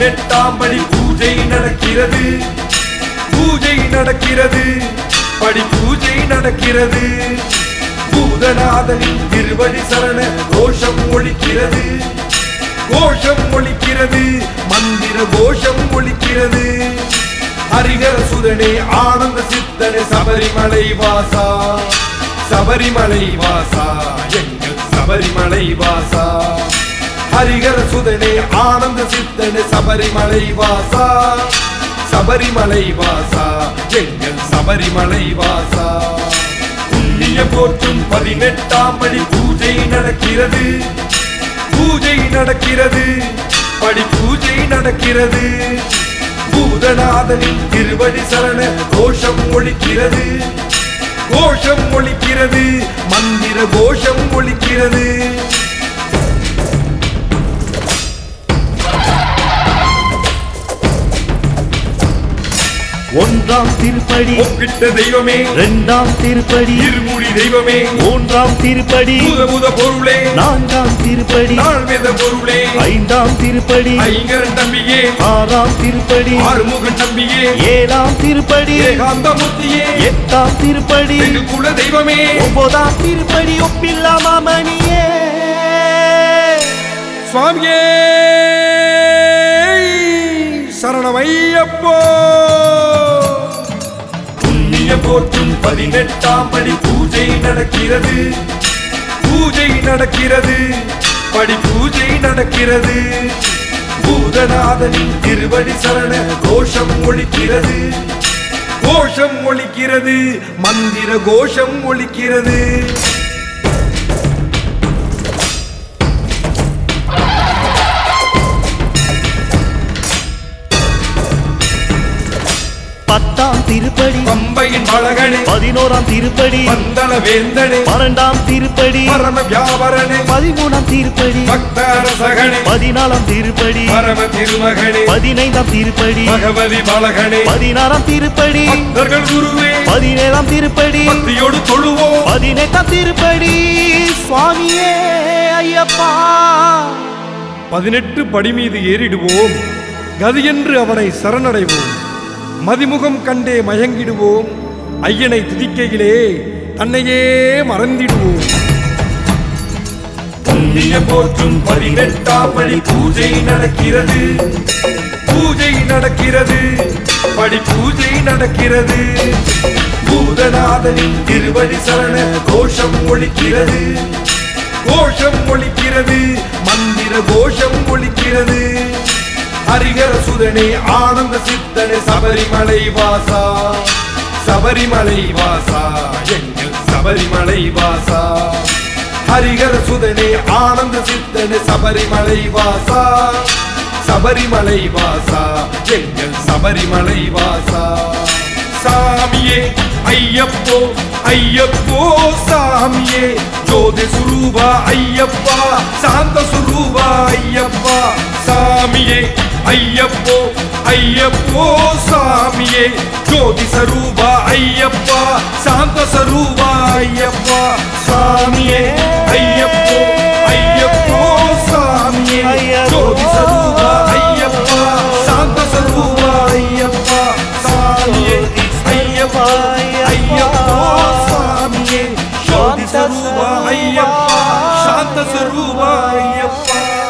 பதினெட்டாம் படி பூஜை நடக்கிறது பூஜை நடக்கிறது படி பூஜை நடக்கிறது பூதநாதனின் திருவடி சரண கோஷம் ஒழிக்கிறது கோஷம் ஒழிக்கிறது மந்திர கோஷம் ஒழிக்கிறது ஹரிகர சுதனே ஆனந்த சித்தனே சபரிமலை வாசா சபரிமலை வாசா எங்கள் சபரிமலை வாசா ஹரிகர சுதனே ஆனந்த சித்தனே சபரிமலை வாசா சபரிமலை வாசா எங்கள் சபரிமலை வாசா புண்ணிய போற்றும் பதினெட்டாம் படி பூஜை நடக்கிறது பூஜை நடக்கிறது படி பூஜை நடக்கிறது பூதநாதனின் திருவடி சரண கோஷம் ஒழிக்கிறது கோஷம் ஒழிக்கிறது மந்திர கோஷம் ஒழிக்கிறது ஒன்றாம் திருப்படி ஒப்பிட்ட தெய்வமே இரண்டாம் திருப்படி இருமுடி தெய்வமே மூன்றாம் திருப்படி பூத பூத பொருளே நான்காம் திருப்படி நாள்வேத பொருளே ஐந்தாம் திருப்படி ஐங்கரன் தம்பியே ஆறாம் திருப்படி ஆறுமுகன் தம்பியே ஏழாம் திருப்படி ஏகாந்த மூர்த்தியே எட்டாம் திருப்படி எங்கள் குல தெய்வமே ஒன்பதாம் திருப்படி ஒப்பில்லா மாமணியே சுவாமியே சரணமையப்போ புண்ணிய போற்றும் பதினெட்டாம் படி பூஜை நடக்கிறது பூஜை நடக்கிறது படி பூஜை நடக்கிறது பூதநாதனின் திருவடி சரண கோஷம் ஒழிக்கிறது கோஷம் ஒழிக்கிறது மந்திர கோஷம் ஒழிக்கிறது பத்தாம் திருப்படி பம்பையின் பழகனே பதினோராம் திருப்படி பந்தள வேந்தனே பன்னெண்டாம் திருப்படி பரம வியாபரணே பதிமூணாம் திருப்படி பக்தாரசகனே பதினாலாம் திருப்படி பரம திருமகனே பதினைந்தாம் திருப்படி பகவதி பலகனே பதினாறாம் திருப்படி பக்தர்கள் குருவே பதினேழாம் திருப்படி பக்தியோடு தொழுவோம் பதினெட்டாம் திருப்படி சுவாமியே ஐயப்பா பதினெட்டு படி மீது ஏறிடுவோம் கதியென்று அவனை சரணடைவோம் மதிமுகம் கண்டே மயங்கிடுவோம் ஐயனை துதிக்கையிலே தன்னையே மறந்திடுவோம் புண்ணிய போற்றும் பதினெட்டாம் படி பூஜை நடக்கிறது பூஜை நடக்கிறது படி பூஜை நடக்கிறது பூதநாதனின் திருவடி சரண கோஷம் ஒழிக்கிறது கோஷம் ஒழிக்கிறது மந்திர கோஷம் ஒழிக்கிறது ஹரிகர சுதனே ஆனந்த சித்தனே சபரிமலை வாசா சபரிமலை வாசா எங்கள் சபரிமலை வாசா ஹரிகர சுதனே ஆனந்த சித்தனே சபரிமலை வாசா சபரிமலை வாசா எங்கள் சபரிமலை வாசா சாமியே ஐயப்போ ஐயப்போ சாமியே ஜோதி சுரூபா ஐயப்பா சாந்த சுரூபா ஐயப்பா சாமியே ஐயப்போ ஐயப்போ சாமியே ஜோதி சரூபா ஐயப்பா சாந்த சரூபா ஐயப்பா சாமியே ஐயப்போ ஐயப்போ சாமியே ஜோதி சரூபா ஐயப்பா சாந்த சரூபா ஐயப்பா சாமியே ஐயப்பா ஐயப்போ சாமியே ஜோதி சரூபா ஐயப்பா சாந்த சரூபா ஐயப்பா